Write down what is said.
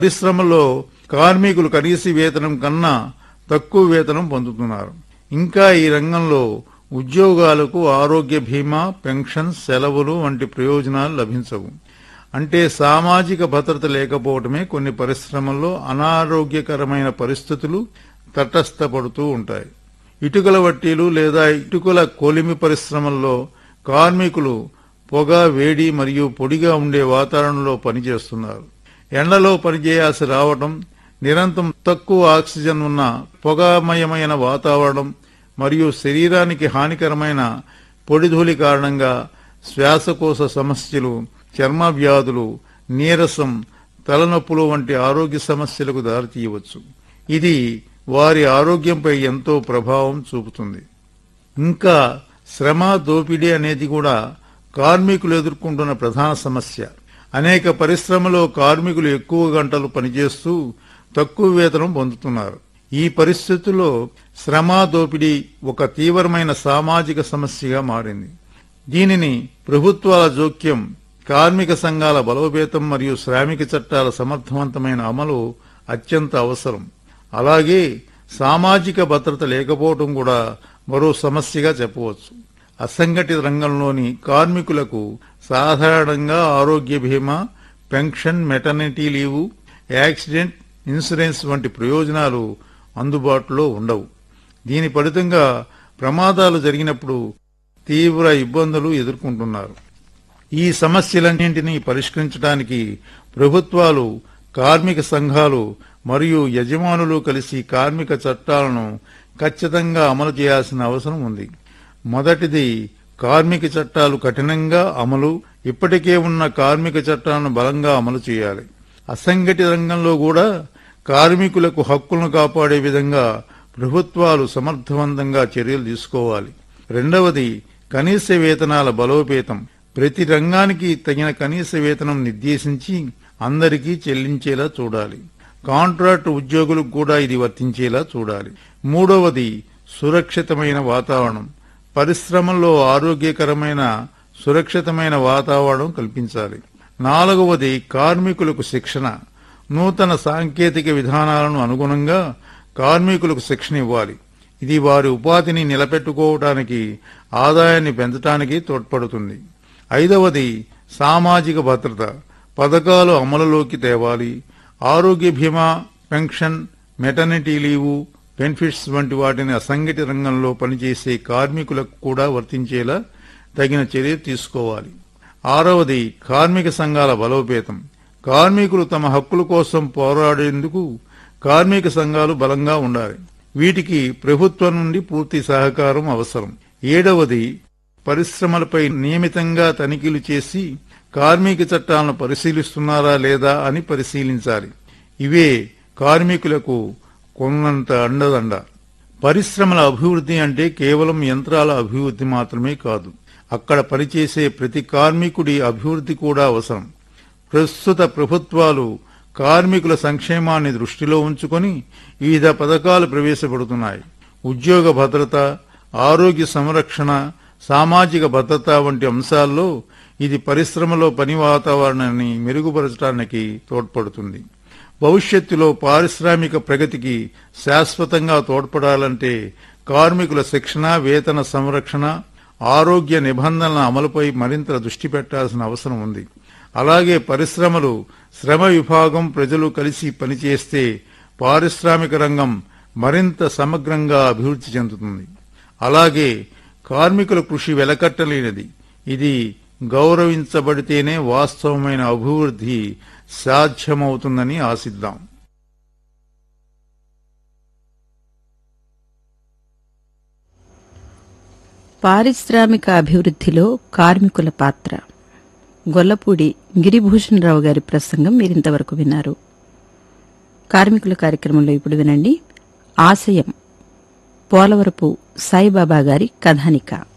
పరిశ్రమలో కార్మికులు కనీస వేతనం కన్నా తక్కువ వేతనం పొందుతున్నారు ఇంకా ఈ రంగంలో ఉద్యోగాలకు ఆరోగ్య బీమా పెన్షన్ సెలవులు వంటి ప్రయోజనాలు లభించవు అంటే సామాజిక భద్రత లేకపోవటమే కొన్ని పరిశ్రమల్లో అనారోగ్యకరమైన పరిస్థితులు తటస్థపడుతూ ఉంటాయి ఇటుకల వట్టీలు లేదా ఇటుకల కొలిమి పరిశ్రమల్లో కార్మికులు పొగ వేడి మరియు పొడిగా ఉండే వాతావరణంలో పనిచేస్తున్నారు ఎండలో పనిచేయాల్సి రావడం నిరంతరం తక్కువ ఆక్సిజన్ ఉన్న పొగమయమైన వాతావరణం మరియు శరీరానికి హానికరమైన పొడిధూళి కారణంగా శ్వాసకోశ సమస్యలు చర్మ వ్యాధులు నీరసం తలనొప్పులు వంటి ఆరోగ్య సమస్యలకు దారితీయవచ్చు ఇది వారి ఆరోగ్యంపై ఎంతో ప్రభావం చూపుతుంది ఇంకా శ్రమ దోపిడీ అనేది కూడా కార్మికులు ఎదుర్కొంటున్న ప్రధాన సమస్య అనేక పరిశ్రమలో కార్మికులు ఎక్కువ గంటలు పనిచేస్తూ తక్కువ వేతనం పొందుతున్నారు ఈ పరిస్థితుల్లో శ్రమ దోపిడీ ఒక తీవ్రమైన సామాజిక సమస్యగా మారింది దీనిని ప్రభుత్వాల జోక్యం కార్మిక సంఘాల బలోపేతం మరియు శ్రామిక చట్టాల సమర్థవంతమైన అమలు అత్యంత అవసరం అలాగే సామాజిక భద్రత లేకపోవడం కూడా మరో సమస్యగా చెప్పవచ్చు అసంఘటిత రంగంలోని కార్మికులకు సాధారణంగా ఆరోగ్య బీమా pension maternity leave accident insurance వంటి ప్రయోజనాలు అందుబాటులో ఉండవు దీని ఫలితంగా ప్రమాదాలు జరిగినప్పుడు తీవ్ర ఇబ్బందులు ఎదుర్కొంటున్నారు ఈ సమస్యలన్నింటినీ పరిష్కరించడానికి ప్రభుత్వాలు కార్మిక సంఘాలు మరియు యజమానులు కలిసి కార్మిక చట్టాలను ఖచ్చితంగా అమలు చేయాల్సిన అవసరం ఉంది మొదటిది కార్మిక చట్టాలు కఠినంగా అమలు ఇప్పటికే ఉన్న కార్మిక చట్టాలను బలంగా అమలు చేయాలి అసంఘటిత రంగంలో కూడా కార్మికులకు హక్కులను కాపాడే విధంగా ప్రభుత్వాలు సమర్థవంతంగా చర్యలు తీసుకోవాలి రెండవది కనీస వేతనాల బలోపేతం ప్రతి రంగానికి తగిన కనీస వేతనం నిర్దేశించి అందరికీ చెల్లించేలా చూడాలి కాంట్రాక్ట్ ఉద్యోగులకు కూడా ఇది వర్తించేలా చూడాలి మూడవది సురక్షితమైన వాతావరణం పరిశ్రమల్లో ఆరోగ్యకరమైన సురక్షితమైన వాతావరణం కల్పించాలి నాలుగవది కార్మికులకు శిక్షణ నూతన సాంకేతిక విధానాలను అనుగుణంగా కార్మికులకు శిక్షణ ఇవ్వాలి ఇది వారి ఉపాధిని నిలబెట్టుకోవడానికి ఆదాయాన్ని పెంచడానికి తోడ్పడుతుంది ఐదవది సామాజిక భద్రత పథకాలు అమలులోకి తేవాలి ఆరోగ్య బీమా పెన్షన్ మెటర్నిటీ లీవు బెనిఫిట్స్ వంటి వాటిని అసంఘటిత రంగంలో పనిచేసే కార్మికులకు కూడా వర్తించేలా తగిన చర్య తీసుకోవాలి ఆరవది కార్మిక సంఘాల బలోపేతం కార్మికులు తమ హక్కుల కోసం పోరాడేందుకు కార్మిక సంఘాలు బలంగా ఉండాలి వీటికి ప్రభుత్వం నుండి పూర్తి సహకారం అవసరం ఏడవది పరిశ్రమలపై నియమితంగా తనిఖీలు చేసి కార్మిక చట్టాలను పరిశీలిస్తున్నారా లేదా అని పరిశీలించాలి ఇవే కార్మికులకు కొన్నంత అండదండ పరిశ్రమల అభివృద్ధి అంటే కేవలం యంత్రాల అభివృద్ధి మాత్రమే కాదు అక్కడ పనిచేసే ప్రతి కార్మికుడి అభివృద్ధి కూడా అవసరం ప్రస్తుత ప్రభుత్వాలు కార్మికుల సంక్షేమాన్ని దృష్టిలో ఉంచుకొని వివిధ పథకాలు ప్రవేశపెడుతున్నాయి ఉద్యోగ భద్రత ఆరోగ్య సంరక్షణ సామాజిక భద్రత వంటి అంశాల్లో ఇది పరిశ్రమలో పని వాతావరణాన్ని మెరుగుపరచడానికి తోడ్పడుతుంది భవిష్యత్తులో పారిశ్రామిక ప్రగతికి శాశ్వతంగా తోడ్పడాలంటే కార్మికుల శిక్షణ వేతన సంరక్షణ ఆరోగ్య నిబంధనల అమలుపై మరింత దృష్టి పెట్టాల్సిన అవసరం ఉంది అలాగే పరిశ్రమలు శ్రమ విభాగం ప్రజలు కలిసి పనిచేస్తే పారిశ్రామిక రంగం మరింత సమగ్రంగా అభివృద్ధి చెందుతుంది అలాగే కార్మికుల కృషి వెలకట్టలేనిది ఇది గౌరవించబడితేనే వాస్తవమైన అభివృద్ధి సాధ్యమవుతుందని ఆశిద్దాం పారిశ్రామిక అభివృద్ధిలో కార్మికుల పాత్ర గొల్లపూడి గిరిభూషణ్ రావు గారి ప్రసంగం మీరింతవరకు విన్నారు కార్మికుల కార్యక్రమంలో ఇప్పుడు వినండి ఆశయం పోలవరపు సాయిబాబా గారి కథానిక